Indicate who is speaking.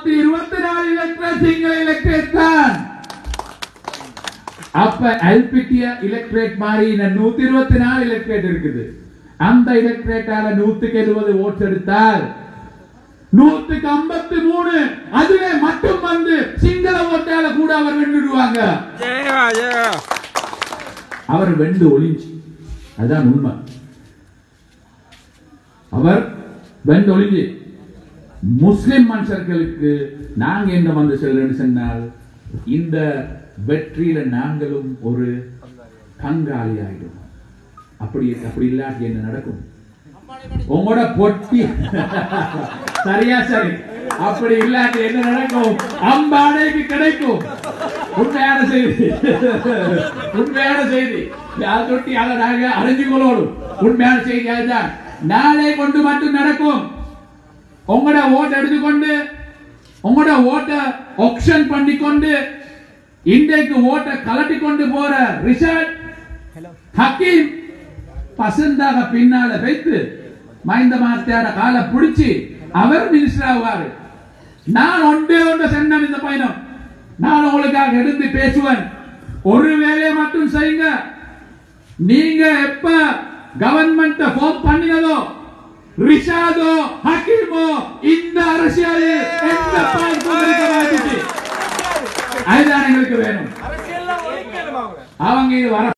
Speaker 1: நூத்தி இருபத்தி நாலு எலக்ட்ரேட் சிங்கள எலக்ட்ரேட் தான் அப்ப எல்பிடிய எலக்ட்ரேட் மாதிரி இந்த நூத்தி இருபத்தி நாலு எலக்ட்ரேட் இருக்குது அந்த எலக்ட்ரேட்டால நூத்துக்கு எழுபது ஓட்டு எடுத்தால் நூத்துக்கு ஐம்பத்தி மூணு அதுவே மட்டும் வந்து சிங்கள ஓட்டால கூட அவர் வென்றுடுவாங்க
Speaker 2: Yeah, yeah.
Speaker 1: அவர் வெண்டு ஒளிஞ்சு அதுதான் உண்மை அவர் வெண்டு ஒளிஞ்சு முஸ்லிம் மனுஷர்களுக்கு நாங்க என்ன வந்து செல்றோம்னு சொன்னால் இந்த வெற்றியில நாங்களும் ஒரு பங்காளி ஆயிடும் அப்படி அப்படி இல்லாட்டி என்ன நடக்கும் உங்களோட பொட்டி சரியா சரி அப்படி இல்லாட்டி என்ன நடக்கும் அம்பாடைக்கு கிடைக்கும் உண்மையான செய்தி உண்மையான செய்தி யார் தொட்டி அதை நாங்க அறிஞ்சு கொள்ளணும் உண்மையான செய்தி அதுதான் நாளை கொண்டு மட்டும் நடக்கும் உங்களோட ஓட்டை எடுத்துக்கொண்டு உங்களோட ஓட்டை ஆப்ஷன் பண்ணிக்கொண்டு இன்றைக்கு ஓட்டை கலட்டி கொண்டு போற ரிஷாட் ஹக்கீம் பசந்தாக பின்னால வைத்து மைந்த மாத்தியார காலை பிடிச்சி அவர் மினிஸ்டர் ஆவாரு நான் ஒன்றே ஒன்று சென்னேன் இந்த பயணம் நான் உங்களுக்காக எடுத்து பேசுவேன் ஒரு வேலையை மட்டும் செய்யுங்க நீங்க எப்ப கவர்மெண்ட் ஃபார்ம் பண்ணினதோ ரிஷாதோ ஹக்கீமோ இந்த அரசியலில் எந்த பாதிப்பும் இருக்க மாட்டுச்சு அதுதான் எங்களுக்கு வேணும் அவங்க இது வர